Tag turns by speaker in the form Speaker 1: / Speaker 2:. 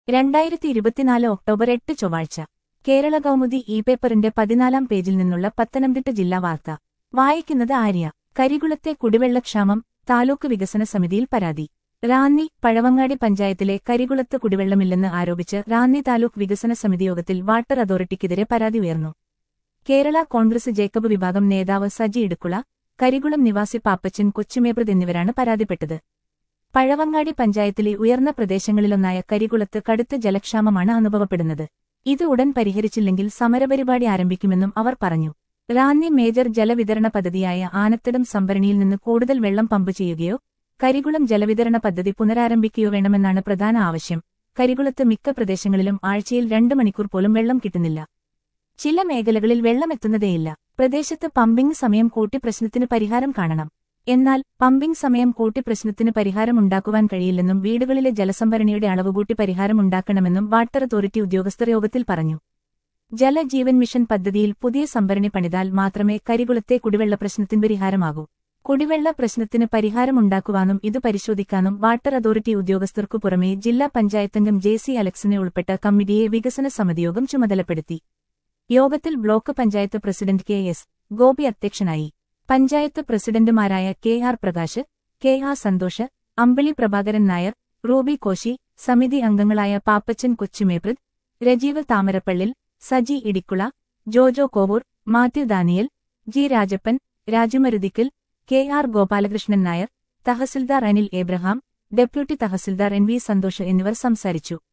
Speaker 1: രണ്ടായിരത്തി ഇരുപത്തിനാല് ഒക്ടോബർ എട്ട് ചൊവ്വാഴ്ച കേരള കൗമുദി ഇ പേപ്പറിന്റെ പതിനാലാം പേജിൽ നിന്നുള്ള പത്തനംതിട്ട ജില്ലാ വാർത്ത വായിക്കുന്നത് ആര്യ കരികുളത്തെ കുടിവെള്ളക്ഷാമം താലൂക്ക് വികസന സമിതിയിൽ പരാതി റാന്നി പഴവങ്ങാടി പഞ്ചായത്തിലെ കരികുളത്ത് കുടിവെള്ളമില്ലെന്ന് ആരോപിച്ച് റാന്നി താലൂക്ക് വികസന സമിതി യോഗത്തിൽ വാട്ടർ അതോറിറ്റിക്കെതിരെ പരാതി ഉയർന്നു കേരള കോൺഗ്രസ് ജേക്കബ് വിഭാഗം നേതാവ് സജി ഇടുക്കുള കരികുളം നിവാസി പാപ്പച്ചൻ കൊച്ചുമേപ്രത് എന്നിവരാണ് പരാതിപ്പെട്ടത് പഴവങ്ങാടി പഞ്ചായത്തിലെ ഉയർന്ന പ്രദേശങ്ങളിലൊന്നായ കരികുളത്ത് കടുത്ത ജലക്ഷാമമാണ് അനുഭവപ്പെടുന്നത് ഇത് ഉടൻ പരിഹരിച്ചില്ലെങ്കിൽ സമരപരിപാടി ആരംഭിക്കുമെന്നും അവർ പറഞ്ഞു റാന്നി മേജർ ജലവിതരണ പദ്ധതിയായ ആനത്തടം സംഭരണിയിൽ നിന്ന് കൂടുതൽ വെള്ളം പമ്പ് ചെയ്യുകയോ കരികുളം ജലവിതരണ പദ്ധതി പുനരാരംഭിക്കുകയോ വേണമെന്നാണ് പ്രധാന ആവശ്യം കരികുളത്ത് മിക്ക പ്രദേശങ്ങളിലും ആഴ്ചയിൽ രണ്ട് മണിക്കൂർ പോലും വെള്ളം കിട്ടുന്നില്ല ചില മേഖലകളിൽ വെള്ളമെത്തുന്നതേയില്ല പ്രദേശത്ത് പമ്പിംഗ് സമയം കൂട്ടി പ്രശ്നത്തിന് പരിഹാരം കാണണം എന്നാൽ പമ്പിംഗ് സമയം കൂട്ടി പ്രശ്നത്തിന് പരിഹാരമുണ്ടാക്കുവാൻ കഴിയില്ലെന്നും വീടുകളിലെ ജലസംഭരണിയുടെ അളവ് കൂട്ടി പരിഹാരമുണ്ടാക്കണമെന്നും വാട്ടർ അതോറിറ്റി ഉദ്യോഗസ്ഥർ യോഗത്തിൽ പറഞ്ഞു ജലജീവൻ മിഷൻ പദ്ധതിയിൽ പുതിയ സംഭരണി പണിതാൽ മാത്രമേ കരികുളത്തെ കുടിവെള്ള പ്രശ്നത്തിന് പരിഹാരമാകൂ കുടിവെള്ള പ്രശ്നത്തിന് പരിഹാരമുണ്ടാക്കുവാനും ഇത് പരിശോധിക്കാനും വാട്ടർ അതോറിറ്റി ഉദ്യോഗസ്ഥർക്കു പുറമെ ജില്ലാ പഞ്ചായത്തംഗം ജെ സി അലക്സിനെ ഉൾപ്പെട്ട കമ്മിറ്റിയെ വികസന സമിതിയോഗം ചുമതലപ്പെടുത്തി യോഗത്തിൽ block panchayat president K S Gopi അധ്യക്ഷനായി പഞ്ചായത്ത് പ്രസിഡന്റുമാരായ K R Prakash K R Santhosh Ambili Prabhakaran Nair Ruby Koshy സമിതി അംഗങ്ങളായ Pappachan Kochumeprath Rajeev Thamarapallil Saji Idikkula Jojo Kovoor Mathew Daniel G Rajappan Raju Maruthikkal K R Gopalakrishnan Nair tahsildar Anil Abraham deputy tahsildar N V Santhosh എന്നിവർ സംസാരിച്ചു